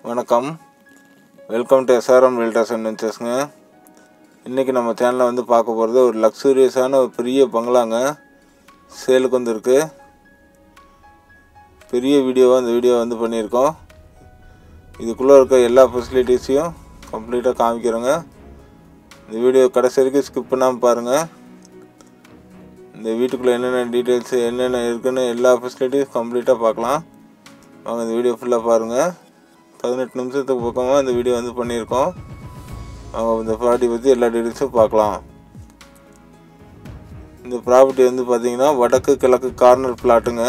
வணக்கம் welcome to SRM realtors and வெஞ்சர்ஸ்ங்க இன்றைக்கி நம்ம சேனலில் வந்து பார்க்க போகிறது ஒரு லக்ஸூரியஸான ஒரு பெரிய பங்களாங்க சேலுக்கு வந்துருக்கு பெரிய வீடியோவாக இந்த வீடியோ வந்து பண்ணியிருக்கோம் இதுக்குள்ளே இருக்க எல்லா ஃபெசிலிட்டிஸையும் கம்ப்ளீட்டாக காமிக்கிறோங்க இந்த வீடியோ கடைசி வரைக்கும் ஸ்கிப் பண்ணாமல் பாருங்கள் இந்த வீட்டுக்குள்ளே என்னென்ன டீட்டெயில்ஸ் என்னென்ன இருக்குன்னு எல்லா ஃபெசிலிட்டியும் கம்ப்ளீட்டாக பார்க்கலாம் வாங்க இந்த வீடியோ ஃபுல்லாக பாருங்கள் பதினெட்டு நிமிஷத்துக்கு பக்கமாக இந்த வீடியோ வந்து பண்ணியிருக்கோம் அவங்க இந்த ப்ராப்பர்ட்டி பற்றி எல்லா டீட்டெயில்ஸும் பார்க்கலாம் இந்த ப்ராப்பர்ட்டி வந்து பார்த்தீங்கன்னா வடக்கு கிழக்கு கார்னர் பிளாட்டுங்க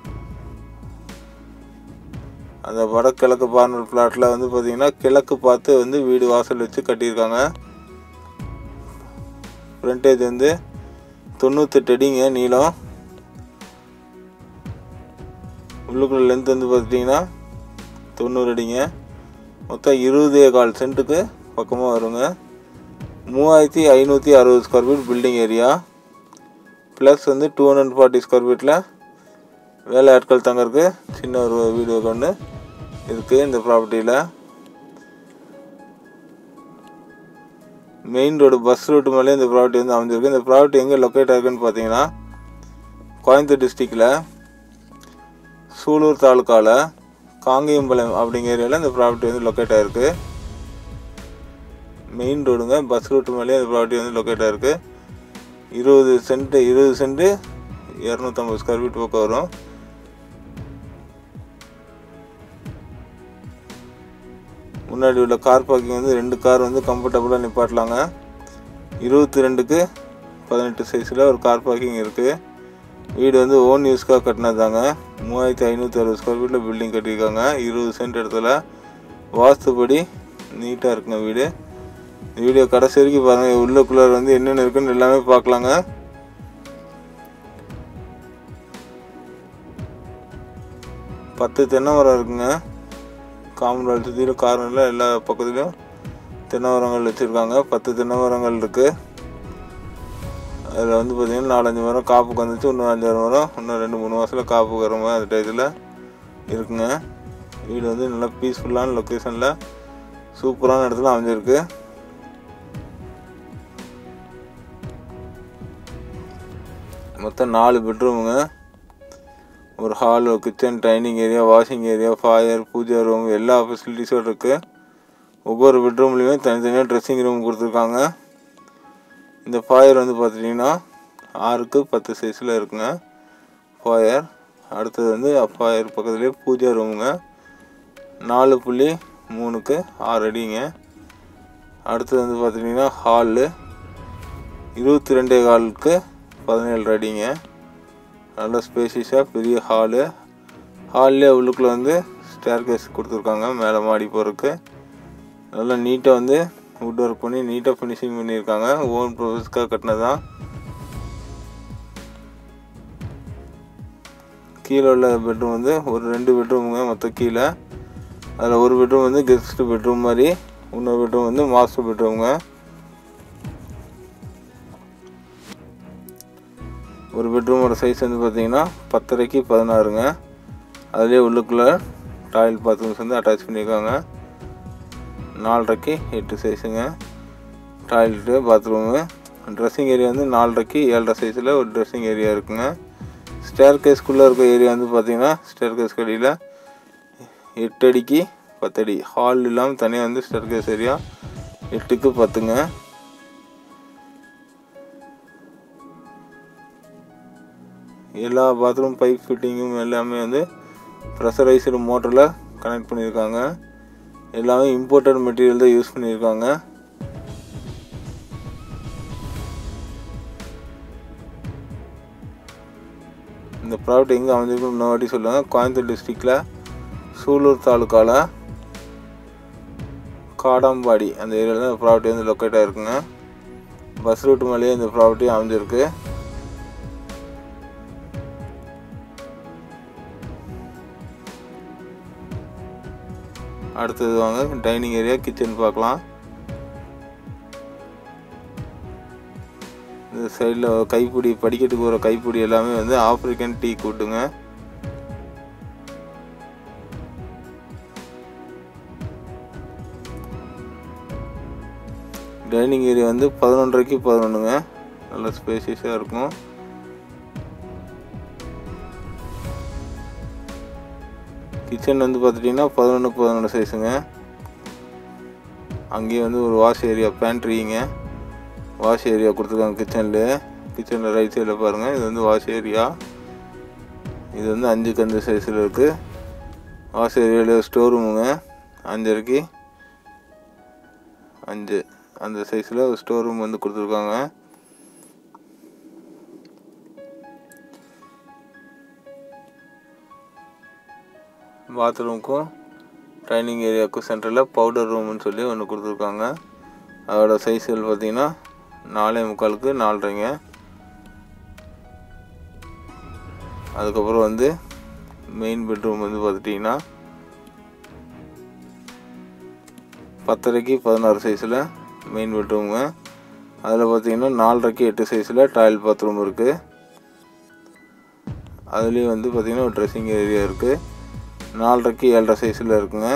அந்த வடக்கு கிழக்கு கார்னர் பிளாட்டில் வந்து பார்த்தீங்கன்னா கிழக்கு பார்த்து வந்து வீடு வாசல் வச்சு கட்டியிருக்காங்க ஃப்ரண்டேஜ் வந்து தொண்ணூத்தெட்டு அடிங்க நீளம் உள்ளுக்குள்ள லென்த் வந்து பார்த்தீங்கன்னா தொண்ணூறு அடிங்க மொத்தம் இருபதே கால் சென்ட்டுக்கு பக்கமாக வருங்க மூவாயிரத்தி ஐநூற்றி அறுபது square feet building area plus வந்து டூ ஹண்ட்ரட் ஃபார்ட்டி ஸ்கொயர் ஃபீட்டில் வேலை ஆட்கள் தங்கறதுக்கு சின்ன ஒரு வீடு கொண்டு இருக்குது இந்த ப்ராப்பர்ட்டியில் மெயின் ரோடு பஸ் ரூட்டு மேலே இந்த ப்ராப்பர்ட்டி வந்து அமைஞ்சிருக்கு இந்த ப்ராப்பர்ட்டி எங்கே லொக்கேட் ஆகுதுன்னு பார்த்தீங்கன்னா கோயம்புத்தூர் டிஸ்ட்ரிக்டில் சூலூர் தாலுக்காவில் காங்கேயம்பாளையம் அப்படிங்கிற ஏரியாவில் இந்த ப்ராப்பர்ட்டி வந்து லொக்கேட் ஆகிருக்கு மெயின் ரோடுங்க பஸ் ரூட்டு மேலேயே இந்த ப்ராப்பர்ட்டி வந்து லொக்கேட் ஆகிருக்கு இருபது சென்ட்டு இருபது சென்ட்டு இரநூத்தம்பது ஸ்கொயர் ஃபீட் பக்கம் வரும் முன்னாடி உள்ள கார் பார்க்கிங் வந்து ரெண்டு கார் வந்து கம்ஃபர்டபுளாக நிப்பாட்டலாங்க இருபத்தி ரெண்டுக்கு பதினெட்டு சைஸில் ஒரு கார் பார்க்கிங் இருக்குது வீடு வந்து ஓன் யூஸ்க்காக கட்டினதாங்க மூவாயிரத்தி ஐநூற்றி அறுபது ஸ்கொயர் ஃபீட்டில் பில்டிங் கட்டியிருக்காங்க இருபது சென்ட் இடத்துல வாஸ்துபடி நீட்டாக இருக்குங்க வீடு இந்த வீடியோ கடைசி வரைக்கும் பாருங்கள் உள்ளுக்குள்ளே வந்து என்னென்ன இருக்குன்னு எல்லாமே பார்க்கலாங்க பத்து தென்னை மரம் இருக்குங்க காம்பவுண்ட் சுற்றிலும் கார்னரில் எல்லா பக்கத்துலேயும் தென்னை மரங்கள் வச்சுருக்காங்க பத்து தென்னை மரங்கள் இருக்குது அதில் வந்து பார்த்திங்கன்னா நாலஞ்சு மரம் காப்புக்கு வந்துச்சு இன்னும் அஞ்சாறு மரம் இன்னும் ரெண்டு மூணு மாதத்தில் காப்புக்கு வர மாதிரி அந்த டயத்தில் இருக்குங்க வீடு வந்து நல்லா பீஸ்ஃபுல்லான லொக்கேஷனில் சூப்பரான இடத்துல அமைஞ்சிருக்கு மொத்தம் நாலு பெட்ரூமுங்க ஒரு hall kitchen dining area washing area foyer pooja room எல்லா ஃபெசிலிட்டிஸும் இருக்குது ஒவ்வொரு பெட்ரூம்லேயுமே தனித்தனியாக ட்ரெஸ்ஸிங் ரூம் கொடுத்துருக்காங்க இந்த ஃபாயர் வந்து பார்த்துட்டிங்கன்னா ஆறுக்கு பத்து சைஸில் இருக்குங்க ஃபாயர் அடுத்தது வந்து ஃபாயர் பக்கத்துலேயே பூஜா ரூமுங்க நாலு புள்ளி மூணுக்கு ஆறு அடிங்க அடுத்தது வந்து பார்த்துட்டிங்கன்னா ஹாலு இருபத்தி ரெண்டே காலுக்கு பதினேழு அடிங்க நல்ல ஸ்பேசியஸாக பெரிய ஹாலு ஹால்லே உள்ளுக்குள்ளே வந்து ஸ்டேர் கேஸ் கொடுத்துருக்காங்க மேலே மாடி போகிறதுக்கு நல்லா நீட்டாக வந்து வுட் ஒர்க் பண்ணி நீட்டாக ஃபினிஷிங் பண்ணியிருக்காங்க ஓன் ப்ரொசஸ்க்காக கட்டினது தான் கீழே உள்ள பெட்ரூம் வந்து ஒரு ரெண்டு பெட்ரூமுங்க மொத்தம் கீழே அதில் ஒரு பெட்ரூம் வந்து கெஸ்ட் பெட்ரூம் மாதிரி இன்னொரு பெட்ரூம் வந்து மாஸ்டர் பெட்ரூமுங்க ஒரு பெட்ரூமோட சைஸ் வந்து பார்த்தீங்கன்னா பத்தரைக்கு பதினாறுங்க அதுலேயே உள்ளுக்குள்ளே டாய்லெட் பாத்ரூம்ஸ் வந்து அட்டாச் பண்ணியிருக்காங்க நாலரைக்கு எட்டு சைஸுங்க டாய்லெட்டு பாத்ரூமு ட்ரெஸ்ஸிங் ஏரியா வந்து நாலரைக்கு ஏழரை சைஸில் ஒரு ட்ரெஸ்ஸிங் ஏரியா இருக்குங்க ஸ்டேர் கேஸ்க்குள்ளே இருக்க ஏரியா வந்து பார்த்தீங்கன்னா ஸ்டேர் கேஸ் கடியில் எட்டு அடிக்கு பத்தடி ஹால் இல்லாமல் தனியாக வந்து ஸ்டேர் கேஸ் ஏரியா எட்டுக்கு பத்துங்க எல்லா பாத்ரூம் பைப் ஃபிட்டிங்கும் எல்லாமே வந்து ப்ரெஷரைஸ்டு மோட்டரில் கனெக்ட் பண்ணியிருக்காங்க எல்லாமே இம்போர்ட்டட் மெட்டீரியல் தான் யூஸ் பண்ணியிருக்காங்க இந்த ப்ராடக்ட் எங்கே அமைஞ்சிருக்குன்னு இன்னொரு வாட்டி சொல்லுங்கள் கோயம்புத்தூர் டிஸ்ட்ரிக்டில் சூலூர் தாலுக்காவில் காடாம்பாடி அந்த ஏரியாவில் தான் இந்த ப்ராப்பர்ட்டி வந்து லொக்கேட் ஆகிருக்குங்க பஸ் ரூட் மேலேயே இந்த ப்ராப்பர்ட்டி அமைஞ்சிருக்கு அடுத்தது வாங்க டைனிங் ஏரியா கிச்சன் பார்க்கலாம் இந்த சைடில் கைப்பிடி படிக்கட்டுக்கு போகிற கைப்பிடி எல்லாமே வந்து ஆப்ரிக்கன் டீ கூட்டுங்க டைனிங் ஏரியா வந்து பதினொன்றரைக்கு பதினொன்றுங்க நல்லா ஸ்பேசியஸாக இருக்கும் கிச்சன் வந்து பார்த்துட்டிங்கன்னா பதினொன்று பதினொன்று சைஸுங்க அங்கேயே வந்து ஒரு வாஷ் ஏரியா பேண்ட்ரிங்க வாஷ் ஏரியா கொடுத்துருக்காங்க கிச்சன்லேயே கிச்சனில் ரைட் சைடில் பாருங்கள் இது வந்து வாஷ் ஏரியா இது வந்து அஞ்சு கந்து சைஸில் இருக்குது வாஷ் ஏரியாவில் ஸ்டோர் ரூமுங்க அஞ்சரைக்கு அஞ்சு அந்த சைஸில் ஒரு ஸ்டோர் ரூம் வந்து கொடுத்துருக்காங்க பாத்ரூமுக்கும் டைனிங் ஏரியாவுக்கும் சென்டரில் பவுடர் ரூம்னு சொல்லி ஒன்று கொடுத்துருக்காங்க அதோட சைஸ்கள் பார்த்தீங்கன்னா நாலே முக்காலுக்கு நாலரைங்க அதுக்கப்புறம் வந்து மெயின் பெட்ரூம் வந்து பார்த்துட்டிங்கன்னா பத்தரைக்கு பதினாறு சைஸில் மெயின் பெட்ரூமுங்க அதில் பார்த்தீங்கன்னா நாலரைக்கு எட்டு சைஸில் டாய்லெட் பாத்ரூம் இருக்குது அதுலேயும் வந்து பார்த்திங்கன்னா ஒரு ட்ரெஸ்ஸிங் ஏரியா இருக்குது நாலரைக்கு ஏழரை சைஸில் இருக்குங்க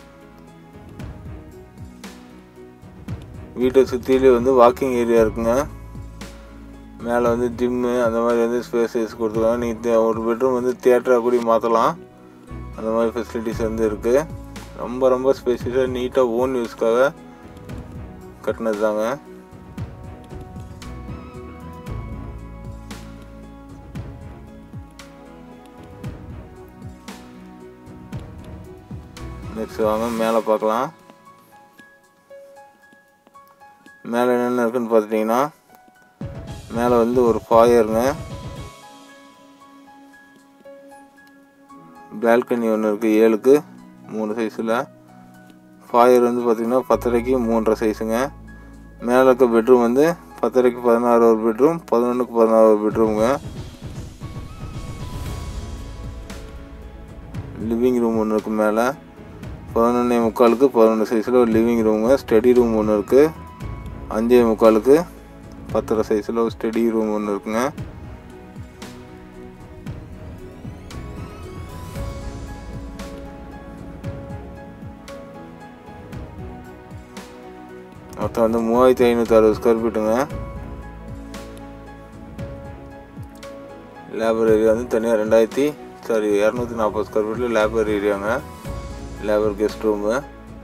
வீட்டை சுற்றிலே வந்து வாக்கிங் ஏரியா இருக்குங்க மேலே வந்து ஜிம்மு அந்த மாதிரி வந்து ஸ்பேசஸ் கொடுத்துருக்காங்க நீங்கள் ஒரு பெட்ரூம் வந்து தியேட்டராக கூட மாற்றலாம் அந்த மாதிரி ஃபெசிலிட்டிஸ் வந்து இருக்குது ரொம்ப ரொம்ப ஸ்பேசியஸாக நீட்டாக ஓன் யூஸ்க்காக கட்டினது தாங்க நெக்ஸ்ட் வாங்க மேலே பார்க்கலாம் மேலே என்னென்ன இருக்குன்னு பார்த்துட்டிங்கன்னா மேலே வந்து ஒரு ஃபாயருங்க பால்கனி ஒன்று இருக்குது ஏழுக்கு மூணு சைஸில் ஃபாயர் வந்து பார்த்திங்கன்னா பத்தரைக்கு மூன்றரை சைஸுங்க மேலே இருக்க பெட்ரூம் வந்து பத்தரைக்கு பதினாறு ஒரு பெட்ரூம் பதினொன்றுக்கு பதினாறு ஒரு பெட்ரூமுங்க லிவிங் ரூம் ஒன்று இருக்குது மேலே பதினொன்னே முக்காலுக்கு பதினொன்று சைஸில் ஒரு லிவிங் ரூமுங்க ஸ்டடி ரூம் ஒன்று இருக்குது அஞ்சே முக்காலுக்கு பத்தரை சைஸில் ஒரு ஸ்டடி ரூம் ஒன்று இருக்குங்க மொத்தம் வந்து மூவாயிரத்தி ஐநூற்றி அறுபது ஸ்கொயர் ஃபீட்டுங்க லேபர் ஏரியா வந்து தனியாக ரெண்டாயிரத்தி சாரி இரநூத்தி நாற்பது ஸ்கொயர் ஃபீட்டில் லேபர் ஏரியாங்க லேபர் கெஸ்ட் ரூமு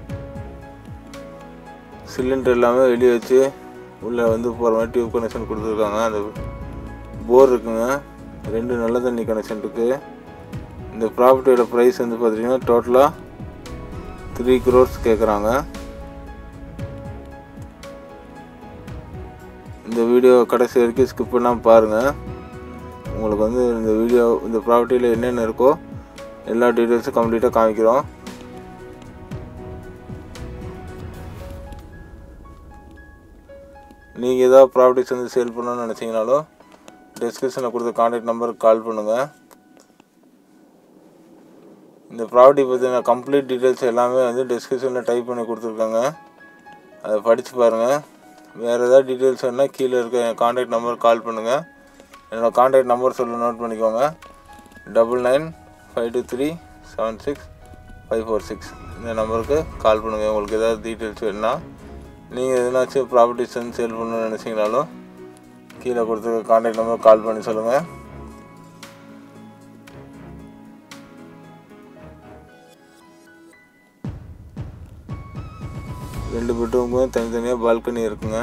சிலிண்டர் எல்லாமே வெளியே வச்சு உள்ளே வந்து போகிற மாதிரி டியூப் கனெக்ஷன் கொடுத்துருக்காங்க அந்த போர் இருக்குங்க ரெண்டு நல்ல தண்ணி கனெக்ஷன் இருக்குது இந்த ப்ராப்பர்ட்டியோட ப்ரைஸ் வந்து பார்த்தீங்கன்னா டோட்டலாக த்ரீ க்ரோர்ஸ் கேட்குறாங்க இந்த வீடியோ கடைசி வரைக்கும் ஸ்கிப் பண்ணாமல் பாருங்கள் உங்களுக்கு வந்து இந்த வீடியோ இந்த ப்ராப்பர்ட்டியில் என்னென்ன இருக்கோ எல்லா டீட்டெயில்ஸும் கம்ப்ளீட்டாக காமிக்கிறோம் நீங்கள் ஏதாவது ப்ராப்பர்ட்டிஸ் வந்து சேல் பண்ணணும்னு நினச்சிங்கனாலும் டிஸ்கிரிப்ஷனில் கொடுத்த கான்டாக்ட் நம்பருக்கு கால் பண்ணுங்கள் இந்த ப்ராப்பர்ட்டி பற்றின கம்ப்ளீட் டீட்டெயில்ஸ் எல்லாமே வந்து டிஸ்கிரிப்ஷனில் டைப் பண்ணி கொடுத்துருக்காங்க அதை படித்து பாருங்கள் வேறு ஏதாவது டீட்டெயில்ஸ் வேணால் கீழே இருக்க என் கான்டாக்ட் நம்பருக்கு கால் பண்ணுங்கள் என்னோடய கான்டாக்ட் நம்பர் சொல்ல நோட் பண்ணிக்கோங்க double nine five two three seven six five four six இந்த நம்பருக்கு கால் பண்ணுங்கள் உங்களுக்கு ஏதாவது டீட்டெயில்ஸ் வேணுன்னா நீங்கள் எதுனாச்சும் ப்ராப்பர்ட்டிஸ் வந்து சேல் பண்ணணும்னு நினச்சிங்கனாலும் கீழே கொடுத்து கான்டாக்ட் நம்பர் கால் பண்ணி சொல்லுங்கள் ரெண்டு பெட்ரூமுக்கும் தனித்தனியாக பால்கனி இருக்குங்க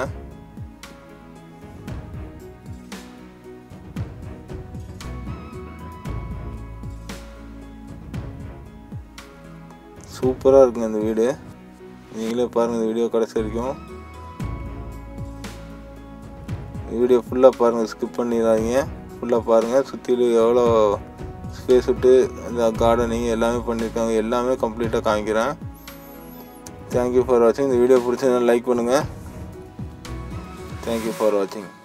சூப்பராக இருக்குங்க இந்த வீடு நீங்களே பாருங்கள் இந்த வீடியோ கடைசி வரைக்கும் வீடியோ ஃபுல்லாக பாருங்கள் ஸ்கிப் பண்ணிடாதீங்க ஃபுல்லாக பாருங்கள் சுற்றிலும் எவ்வளோ ஸ்பேஸ் விட்டு இந்த கார்டனிங் எல்லாமே பண்ணியிருக்காங்க எல்லாமே கம்ப்ளீட்டாக காமிக்கிறேன் தேங்க்யூ ஃபார் வாட்சிங் இந்த வீடியோ பிடிச்சதுனா லைக் பண்ணுங்கள் தேங்க்யூ ஃபார் வாட்சிங்